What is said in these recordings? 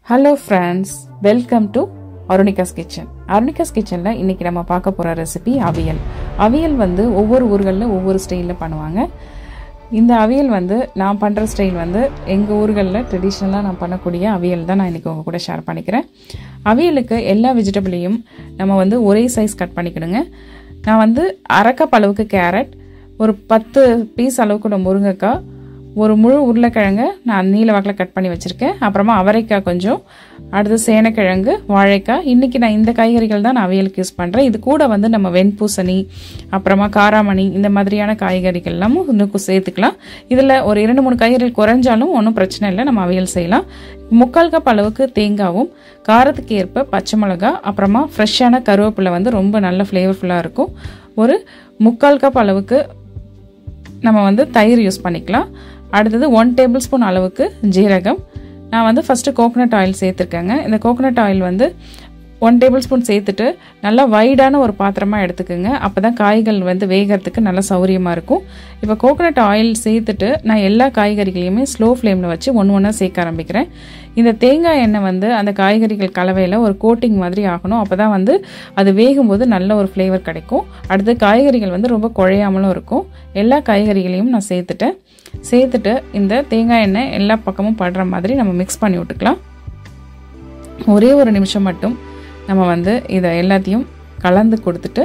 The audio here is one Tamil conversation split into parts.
hello friends welcome to Arunika's kitchen Arunika's கிச்சனில் இன்றைக்கி நம்ம பார்க்க போகிற ரெசிபி அவியல் அவியல் வந்து ஒவ்வொரு ஊர்களில் ஒவ்வொரு ஸ்டைலில் பண்ணுவாங்க இந்த அவியல் வந்து நான் பண்ணுற ஸ்டைல் வந்து எங்கள் ஊர்களில் ட்ரெடிஷ்னலாக நான் பண்ணக்கூடிய அவியல் தான் நான் இன்றைக்கி உங்கள் கூட ஷேர் பண்ணிக்கிறேன் அவியலுக்கு எல்லா வெஜிடபிளையும் நம்ம வந்து ஒரே சைஸ் கட் பண்ணிக்கணுங்க நான் வந்து அரை கப் அளவுக்கு கேரட் ஒரு பத்து பீஸ் அளவுக்கு முருங்கைக்காய் ஒரு முழு உருளைக்கிழங்கு நான் நீல வாக்கில் கட் பண்ணி வச்சுருக்கேன் அப்புறமா அவரைக்காய் கொஞ்சம் அடுத்து சேனக்கிழங்கு வாழைக்காய் இன்றைக்கி நான் இந்த காய்கறிகள் தான் நான் அவியலுக்கு யூஸ் பண்ணுறேன் இது கூட வந்து நம்ம வெண்பூசணி அப்புறமா காராமணி இந்த மாதிரியான காய்கறிகள் எல்லாமும் இன்னும் சேர்த்துக்கலாம் இதில் ஒரு இரண்டு மூணு காய்கறிகள் குறைஞ்சாலும் ஒன்றும் பிரச்சனை இல்லை நம்ம அவியல் செய்யலாம் முக்கால் கப் அளவுக்கு தேங்காவும் காரத்துக்கு ஏற்ப பச்சை மிளகா அப்புறமா ஃப்ரெஷ்ஷான கருவேப்பிலை வந்து ரொம்ப நல்ல ஃப்ளேவர்ஃபுல்லாக இருக்கும் ஒரு முக்கால் கப் அளவுக்கு நம்ம வந்து தயிர் யூஸ் பண்ணிக்கலாம் அடுத்தது ஒன் டேபிள் ஸ்பூன் அளவுக்கு ஜீரகம் நான் வந்து ஃபஸ்ட்டு கோகனட் ஆயில் சேர்த்துருக்கேங்க இந்த கோகனட் ஆயில் வந்து ஒன் டேபிள் ஸ்பூன் சேர்த்துட்டு நல்லா வைடான ஒரு பாத்திரமாக எடுத்துக்கோங்க அப்போ தான் காய்கள் வந்து வேகிறதுக்கு நல்லா சௌரியமாக இருக்கும் இப்போ கோகனட் ஆயில் சேர்த்துட்டு நான் எல்லா காய்கறிகளையுமே ஸ்லோ ஃப்ளேமில் வச்சு ஒன்று ஒன்றா சேர்க்க ஆரம்பிக்கிறேன் இந்த தேங்காய் எண்ணெய் வந்து அந்த காய்கறிகள் கலவையில் ஒரு கோட்டிங் மாதிரி ஆகணும் அப்போ தான் வந்து அது வேகும்போது நல்ல ஒரு ஃப்ளேவர் கிடைக்கும் அடுத்து காய்கறிகள் வந்து ரொம்ப குழையாமலும் இருக்கும் எல்லா காய்கறிகளையும் நான் சேர்த்துட்டேன் சேர்த்துட்டு இந்த தேங்காய் எண்ணெய் எல்லா பக்கமும் படுற மாதிரி நம்ம மிக்ஸ் பண்ணி விட்டுக்கலாம் ஒரே ஒரு நிமிஷம் மட்டும் நம்ம வந்து இதை எல்லாத்தையும் கலந்து கொடுத்துட்டு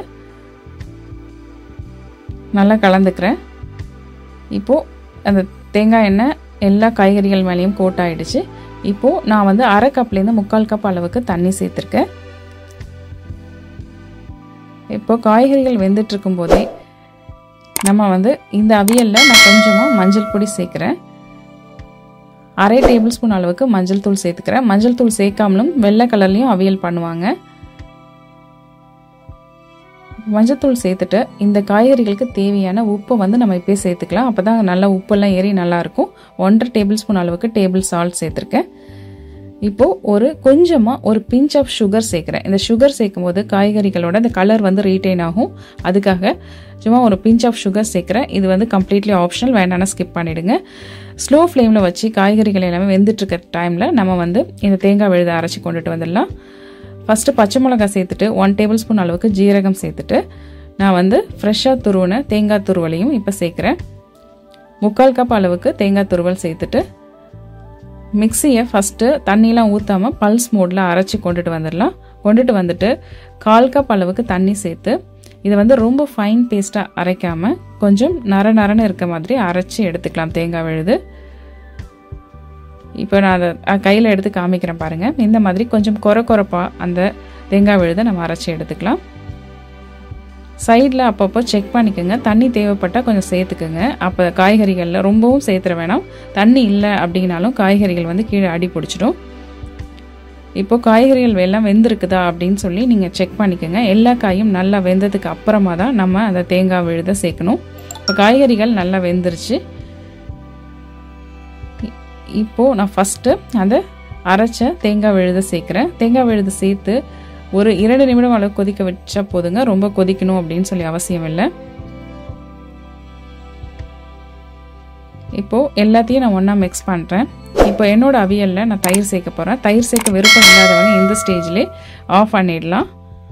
நல்லா கலந்துக்கிறேன் இப்போது அந்த தேங்காய் எண்ணெய் எல்லா காய்கறிகள் மேலேயும் கோட் ஆகிடுச்சு இப்போது நான் வந்து அரை கப்லேருந்து முக்கால் கப் அளவுக்கு தண்ணி சேர்த்துருக்கேன் இப்போ காய்கறிகள் வெந்துட்டு இருக்கும்போதே நம்ம வந்து இந்த அவியலில் நான் கொஞ்சமாக மஞ்சள் பொடி சேர்க்குறேன் அரை டேபிள் ஸ்பூன் அளவுக்கு மஞ்சள் தூள் சேர்த்துக்கிறேன் மஞ்சள் தூள் சேர்க்காமலும் வெள்ளை கலர்லேயும் அவியல் பண்ணுவாங்க மஞ்சத்தூள் சேர்த்துட்டு இந்த காய்கறிகளுக்கு தேவையான உப்பை வந்து நம்ம இப்போயே சேர்த்துக்கலாம் அப்போ தான் நல்லா உப்பெல்லாம் ஏறி நல்லாயிருக்கும் ஒன்றரை டேபிள் ஸ்பூன் அளவுக்கு டேபிள் சால்ட் சேர்த்துருக்கேன் இப்போது ஒரு கொஞ்சமாக ஒரு பிஞ்ச் ஆஃப் சுகர் சேர்க்குறேன் இந்த சுகர் சேர்க்கும் போது காய்கறிகளோட இந்த கலர் வந்து ரீட்டைன் ஆகும் அதுக்காக சும்மா ஒரு பிஞ்ச் ஆஃப் சுகர் சேர்க்குறேன் இது வந்து கம்ப்ளீட்லி ஆப்ஷனல் வேண்டாம்னா ஸ்கிப் பண்ணிவிடுங்க ஸ்லோ ஃப்ளேமில் வச்சு காய்கறிகள் எல்லாமே வெந்துட்டுருக்க டைமில் நம்ம வந்து இந்த தேங்காய் விழுத அரைச்சி கொண்டுட்டு வந்துடலாம் ஃபஸ்ட்டு பச்சை மிளகாய் சேர்த்துட்டு ஒன் டேபிள் ஸ்பூன் அளவுக்கு ஜீரகம் சேர்த்துட்டு நான் வந்து ஃப்ரெஷ்ஷாக துருவின தேங்காய் துருவலையும் இப்போ சேர்க்குறேன் முக்கால் கப் அளவுக்கு தேங்காய் துருவல் சேர்த்துட்டு மிக்சியை ஃபஸ்ட்டு தண்ணிலாம் ஊற்றாமல் பல்ஸ் மோடில் அரைச்சி கொண்டுட்டு வந்துடலாம் கொண்டுட்டு வந்துட்டு கால் கப் அளவுக்கு தண்ணி சேர்த்து இதை வந்து ரொம்ப ஃபைன் பேஸ்ட்டாக அரைக்காமல் கொஞ்சம் நர நரன்னு இருக்க மாதிரி அரைச்சி எடுத்துக்கலாம் தேங்காய் விழுது இப்போ நான் அதை கையில் எடுத்து காமிக்கிறேன் பாருங்கள் இந்த மாதிரி கொஞ்சம் குறை குறைப்பாக அந்த தேங்காய் விழுதை நம்ம அரைச்சி எடுத்துக்கலாம் சைடில் அப்பப்போ செக் பண்ணிக்கோங்க தண்ணி தேவைப்பட்டால் கொஞ்சம் சேர்த்துக்குங்க அப்போ காய்கறிகளில் ரொம்பவும் சேர்த்துற வேணாம் தண்ணி இல்லை அப்படின்னாலும் காய்கறிகள் வந்து கீழே அடி பிடிச்சிடும் இப்போ காய்கறிகள் எல்லாம் வெந்திருக்குதா அப்படின்னு சொல்லி நீங்கள் செக் பண்ணிக்கோங்க எல்லா காயும் நல்லா வெந்ததுக்கு அப்புறமா தான் நம்ம அந்த தேங்காய் விழுத சேர்க்கணும் இப்போ காய்கறிகள் நல்லா வெந்துருச்சு இப்போது நான் ஃபஸ்ட்டு அந்த அரைச்ச தேங்காய் விழுத சேர்க்குறேன் தேங்காய் விழுது சேர்த்து ஒரு இரண்டு நிமிடம் அளவு கொதிக்க வச்சா போதுங்க ரொம்ப கொதிக்கணும் அப்படின்னு சொல்லி அவசியம் இல்லை இப்போது எல்லாத்தையும் நான் ஒன்றா மிக்ஸ் பண்ணுறேன் இப்போ என்னோட அவியலில் நான் தயிர் சேர்க்க போகிறேன் தயிர் சேர்க்க விருப்பம் இல்லாதவங்க இந்த ஸ்டேஜ்லேயே ஆஃப் பண்ணிடலாம்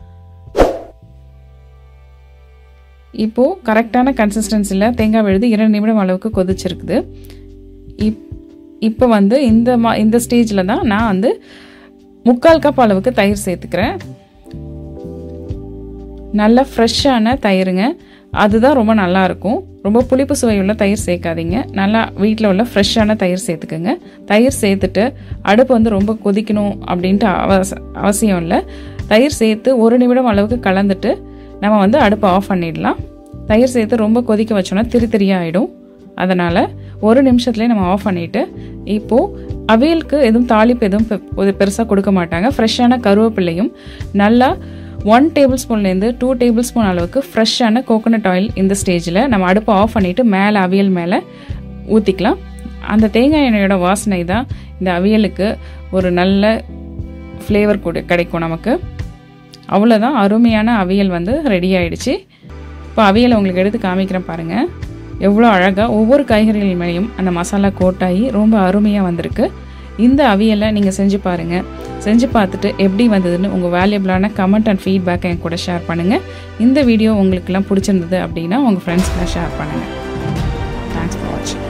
இப்போது கரெக்டான கன்சிஸ்டன்சியில் தேங்காய் விழுது இரண்டு நிமிடம் அளவுக்கு கொதிச்சிருக்குது இப் இப்போ வந்து இந்த மா இந்த ஸ்டேஜில் தான் நான் வந்து முக்கால் கப் அளவுக்கு தயிர் சேர்த்துக்கிறேன் நல்ல ஃப்ரெஷ்ஷான தயிருங்க அதுதான் ரொம்ப நல்லாயிருக்கும் ரொம்ப புளிப்பு சுவையுள்ள தயிர் சேர்க்காதீங்க நல்லா வீட்டில் உள்ள ஃப்ரெஷ்ஷான தயிர் சேர்த்துக்குங்க தயிர் சேர்த்துட்டு அடுப்பு வந்து ரொம்ப கொதிக்கணும் அப்படின்ட்டு அவச அவசியம் இல்லை தயிர் சேர்த்து ஒரு நிமிடம் அளவுக்கு கலந்துட்டு நம்ம வந்து அடுப்பை ஆஃப் பண்ணிடலாம் தயிர் சேர்த்து ரொம்ப கொதிக்க வச்சோன்னா திரி திரியாகிடும் அதனால் ஒரு நிமிஷத்துலேயே நம்ம ஆஃப் பண்ணிவிட்டு இப்போது அவியலுக்கு எதுவும் தாளிப்பு எதுவும் பெருசாக கொடுக்க மாட்டாங்க ஃப்ரெஷ்ஷான கருவேப்பிள்ளையும் நல்லா ஒன் டேபிள் ஸ்பூன்லேருந்து டூ டேபிள் ஸ்பூன் அளவுக்கு ஃப்ரெஷ்ஷான கோகோனட் ஆயில் இந்த ஸ்டேஜில் நம்ம அடுப்பை ஆஃப் பண்ணிவிட்டு மேலே அவியல் மேலே ஊற்றிக்கலாம் அந்த தேங்காய் எண்ணெயோட வாசனை தான் இந்த அவியலுக்கு ஒரு நல்ல ஃப்ளேவர் கூட கிடைக்கும் நமக்கு அவ்வளோதான் அருமையான அவியல் வந்து ரெடி ஆயிடுச்சு இப்போ அவியலை உங்களுக்கு எடுத்து காமிக்கிறேன் பாருங்கள் எவ்வளோ அழகாக ஒவ்வொரு காய்கறிகள் மேலேயும் அந்த மசாலா கோட்டாகி ரொம்ப அருமையாக வந்திருக்கு இந்த அவியலை நீங்கள் செஞ்சு பாருங்கள் செஞ்சு பார்த்துட்டு எப்படி வந்ததுன்னு உங்கள் வேல்யூபிளான கமெண்ட் அண்ட் ஃபீட்பேக்கை என் கூட ஷேர் பண்ணுங்கள் இந்த வீடியோ உங்களுக்கெல்லாம் பிடிச்சிருந்தது அப்படின்னா உங்கள் ஃப்ரெண்ட்ஸ்க்கெலாம் ஷேர் பண்ணுங்கள் தேங்க்ஸ் ஃபார் வாட்சிங்